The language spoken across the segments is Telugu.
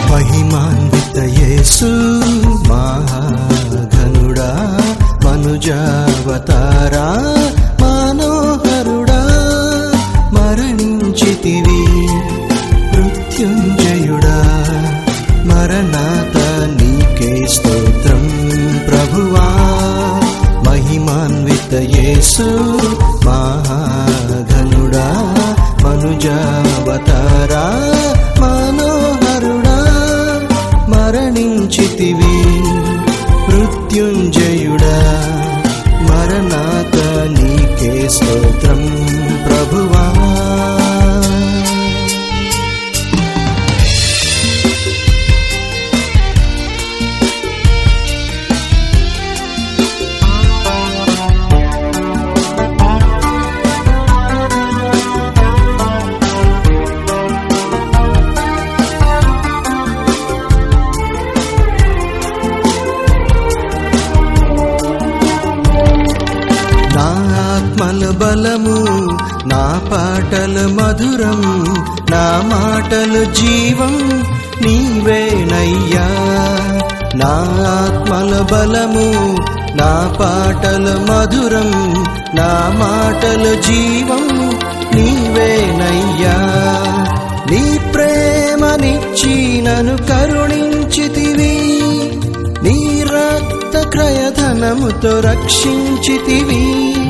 మహిమాన్విత యేసు మహాఘనుడా మనుజావతారా మనోహరుడా మరణించితివి మృత్యుంజయుడా మరణాత నీకే స్తోత్రం ప్రభువా మహిమాన్విత యేసు మహాఘనుడా మనుజావతారా మనోహరుడా మరణించితివి మృత్యుంజయుడా మరణాత నీకే స్తోత్రం ప్రభువా నా ఆత్మల బలము నా పాటల మధురం నా మాటలు జీవం నీవేనయ్యా నా ఆత్మల బలము నా పాటల మధురం నా మాటలు జీవం నీవేనయ్యా నీ ప్రేమనిచ్చి నన్ను కరుణించితివి నీ రక్త క్రయధనముతో రక్షించితివి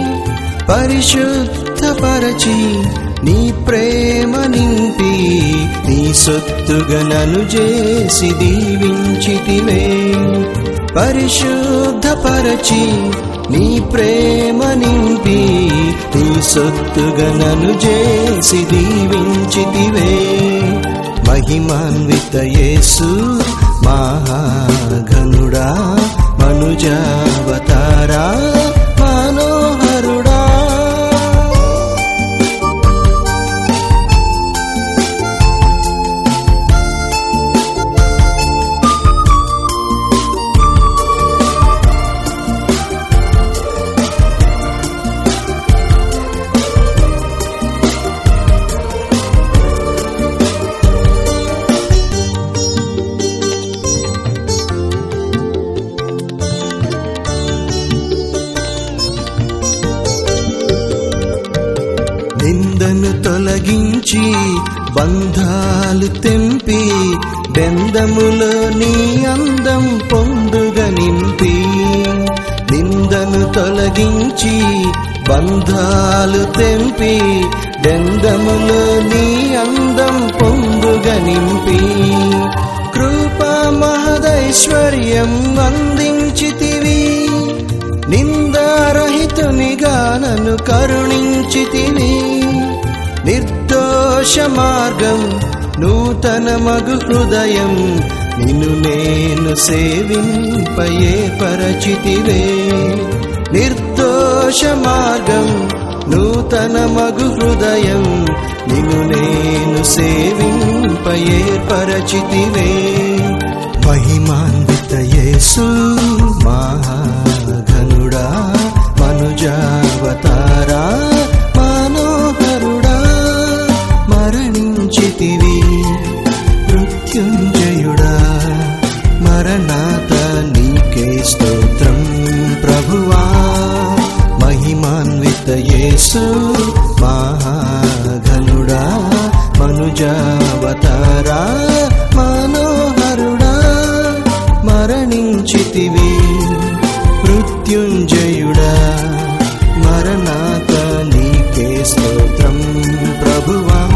పరిశుద్ధపరచి నీ ప్రేమ నింపి నీ సొత్తుగా నన్ను చేసి దీవించితివే పరిశుద్ధపరచి నీ ప్రేమ నింపి నీ సొత్తుగా నన్ను చేసి దీవించితివే మహిమాన్విత యేసు మహాఘనుడా మనుజావతారా మనోహరుడా నిందను తొలగించి బంధాలు తెంపి బెందములో నీ అందం పొందుగ నింపి నిందను తొలగించి బంధాలు తెంపి బెందములో నీ అందం పొందుగ నింపి కృపా మహదైశ్వర్యం అందించితివి నిందారహితునిగా నన్ను కరుణించితివి నిర్దోష మార్గం నూతన మగు హృదయం నిన్ను నేను సేవింపయే పరచితివే నిర్దోష మార్గం నూతన మగు హృదయం నిన్ను నేను సేవింపయే పరచితివే మహిమాన్విత యేసు మహాఘనుడా మనుజావతారా మనోహరుడా మరణించితివి మృత్యుంజయుడా మరణాత నీకే స్తోత్రం ప్రభువా మహిమాన్విత యేసు మహాఘనుడా మనుజావతారా మనోహరుడా మరణించితివి మృత్యుంజయుడా మరణాత నీకే స్తోత్రం ప్రభువా